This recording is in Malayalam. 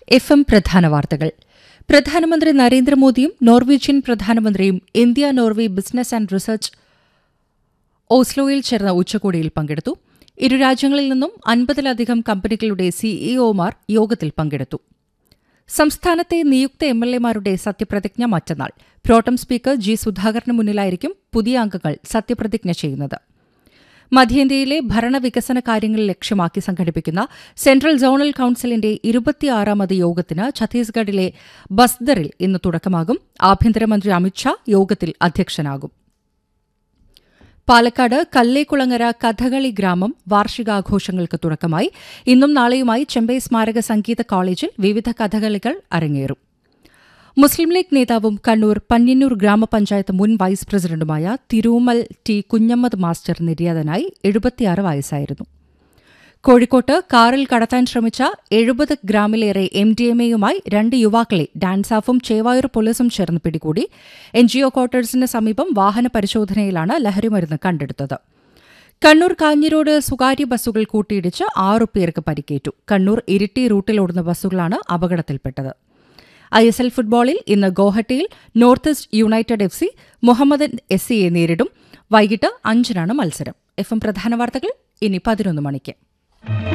എഫ് എം പ്രധാന വാർത്തകൾ പ്രധാനമന്ത്രി നരേന്ദ്രമോദിയും നോർവീജിയൻ പ്രധാനമന്ത്രിയും India Norway business and research ഓസ്ലോയിൽ ചേർന്ന ഉച്ചകോടിയിൽ പങ്കെടുത്തു ഇരു രാജ്യങ്ങളിൽ നിന്നും അൻപതിലധികം കമ്പനികളുടെ സിഇഒമാർ യോഗത്തിൽ പങ്കെടുത്തു സംസ്ഥാനത്തെ നിയുക്ത എം എൽ എമാരുടെ സത്യപ്രതിജ്ഞ മറ്റന്നാൾ പ്രോട്ടം സ്പീക്കർ ജി സുധാകരന് മുന്നിലായിരിക്കും പുതിയ അംഗങ്ങൾ സത്യപ്രതിജ്ഞ ചെയ്യുന്നത് മധ്യേന്ത്യയിലെ ഭരണവികസന കാര്യങ്ങൾ ലക്ഷ്യമാക്കി സംഘടിപ്പിക്കുന്ന സെൻട്രൽ സോണൽ കൌൺസിലിന്റെ ഇരുപത്തിയാറാമത് യോഗത്തിന് ഛത്തീസ്ഗഡിലെ ബസ്ദറിൽ ഇന്ന് തുടക്കമാകും ആഭ്യന്തരമന്ത്രി അമിത്ഷാ യോഗത്തിൽ അധ്യക്ഷനാകും പാലക്കാട് കല്ലേക്കുളങ്ങര കഥകളി ഗ്രാമം വാർഷികാഘോഷങ്ങൾക്ക് തുടക്കമായി ഇന്നും നാളെയുമായി ചെമ്പൈ സ്മാരക സംഗീത കോളേജിൽ വിവിധ കഥകളികൾ അരങ്ങേറും മുസ്ലിം ലീഗ് നേതാവും കണ്ണൂർ പന്ന്യന്നൂർ ഗ്രാമപഞ്ചായത്ത് മുൻ വൈസ് പ്രസിഡന്റുമായ തിരുമൽ ടി കുഞ്ഞമ്മദ് മാസ്റ്റർ നിര്യാതനായി എഴുപത്തിയാറ് വയസ്സായിരുന്നു കോഴിക്കോട്ട് കാറിൽ കടത്താൻ ശ്രമിച്ച എഴുപത് ഗ്രാമിലേറെ എം ഡി എം എയുമായി രണ്ട് യുവാക്കളെ ഡാൻസാഫും ചേവായൂർ പോലീസും ചേർന്ന് പിടികൂടി എൻജിഒ ക്വാർട്ടേഴ്സിന് സമീപം വാഹന പരിശോധനയിലാണ് ലഹരിമരുന്ന് കണ്ടെടുത്തത് കണ്ണൂർ കാഞ്ഞിരോട് സ്വകാര്യ ബസ്സുകൾ കൂട്ടിയിടിച്ച് ആറു പേർക്ക് പരിക്കേറ്റു കണ്ണൂർ ഇരിട്ടി റൂട്ടിലോടുന്ന ബസ്സുകളാണ് അപകടത്തിൽപ്പെട്ടത് ഐ എസ് എൽ ഫുട്ബോളിൽ ഇന്ന് ഗോഹട്ടിയിൽ North East United F C Mohammedan S സിയെ നേരിടും വൈകിട്ട് അഞ്ചിനാണ് മത്സരം എഫ് എം പ്രധാന വാർത്തകൾ ഇനി പതിനൊന്ന് മണിക്ക്